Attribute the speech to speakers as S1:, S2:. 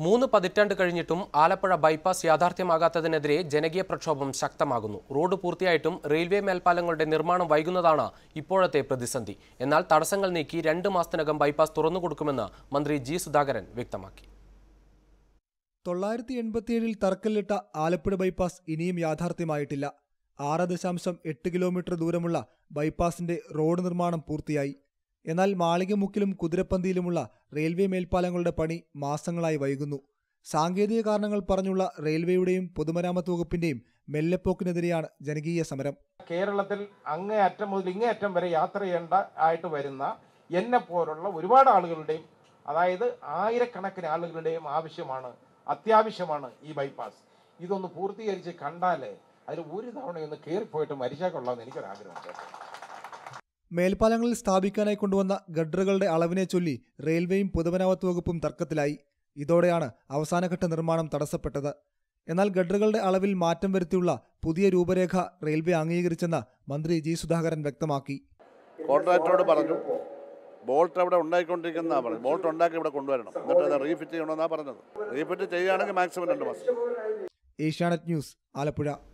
S1: മൂന്ന് പതിറ്റാണ്ട് കഴിഞ്ഞിട്ടും ആലപ്പുഴ ബൈപ്പാസ് യാഥാർത്ഥ്യമാകാത്തതിനെതിരെ ജനകീയ പ്രക്ഷോഭം ശക്തമാകുന്നു റോഡ് പൂർത്തിയായിട്ടും റെയിൽവേ മേൽപ്പാലങ്ങളുടെ നിർമ്മാണം വൈകുന്നതാണ് ഇപ്പോഴത്തെ പ്രതിസന്ധി എന്നാൽ തടസ്സങ്ങൾ നീക്കി രണ്ട് മാസത്തിനകം ബൈപ്പാസ് തുറന്നുകൊടുക്കുമെന്ന് മന്ത്രി ജി സുധാകരൻ വ്യക്തമാക്കി
S2: തൊള്ളായിരത്തി എൺപത്തിയേഴിൽ തറക്കല്ലിട്ട ആലപ്പുഴ ബൈപ്പാസ് ഇനിയും യാഥാർത്ഥ്യമായിട്ടില്ല ആറ് ദശാംശം എട്ട് കിലോമീറ്റർ ദൂരമുള്ള ബൈപ്പാസിന്റെ റോഡ് നിർമ്മാണം പൂർത്തിയായി എന്നാൽ മാളികമുക്കിലും കുതിരപ്പന്തിയിലുമുള്ള റെയിൽവേ മേൽപ്പാലങ്ങളുടെ പണി മാസങ്ങളായി വൈകുന്നു സാങ്കേതിക കാരണങ്ങൾ പറഞ്ഞുള്ള റെയിൽവേയുടെയും പൊതുമരാമത്ത് വകുപ്പിന്റെയും മെല്ലെപ്പോക്കിനെതിരെയാണ് ജനകീയ സമരം
S3: കേരളത്തിൽ അങ്ങേ അറ്റം മുതൽ ഇങ്ങേ അറ്റം വരെ യാത്ര ചെയ്യേണ്ട ആയിട്ട് വരുന്ന എന്നെ പോലുള്ള ഒരുപാട് ആളുകളുടെയും അതായത് ആയിരക്കണക്കിന് ആളുകളുടെയും ആവശ്യമാണ് അത്യാവശ്യമാണ് ഈ ബൈപ്പാസ് ഇതൊന്ന് പൂർത്തീകരിച്ച് കണ്ടാലേ അതിൽ ഒരു തവണയൊന്ന് കയറിപ്പോയിട്ട് മരിച്ചാൽ കൊള്ളാമെന്ന് എനിക്കൊരാഗ്രഹമുണ്ട്
S2: മേൽപ്പാലങ്ങളിൽ സ്ഥാപിക്കാനായി കൊണ്ടുവന്ന ഗഡറുകളുടെ അളവിനെ ചൊല്ലി റെയിൽവേയും പൊതുമരാമത്ത് വകുപ്പും തർക്കത്തിലായി ഇതോടെയാണ് അവസാനഘട്ട നിർമ്മാണം തടസ്സപ്പെട്ടത് എന്നാൽ ഗഡറുകളുടെ അളവിൽ മാറ്റം വരുത്തിയുള്ള പുതിയ രൂപരേഖ റെയിൽവേ അംഗീകരിച്ചെന്ന് മന്ത്രി ജി സുധാകരൻ വ്യക്തമാക്കി
S4: കോൺട്രാക്ടറോട് പറഞ്ഞു ബോൾട്ട് അവിടെ ഉണ്ടായിക്കൊണ്ടിരിക്കുന്ന പറഞ്ഞു ബോൾട്ട് ഉണ്ടാക്കി ഇവിടെ കൊണ്ടുവരണം എന്നിട്ട് അത് റീഫിറ്റ് ചെയ്യണമെന്നാണ് പറഞ്ഞത് റീഫിറ്റ് ചെയ്യുകയാണെങ്കിൽ മാക്സിമം രണ്ട് മാസം
S2: ഏഷ്യാനെറ്റ് ന്യൂസ് ആലപ്പുഴ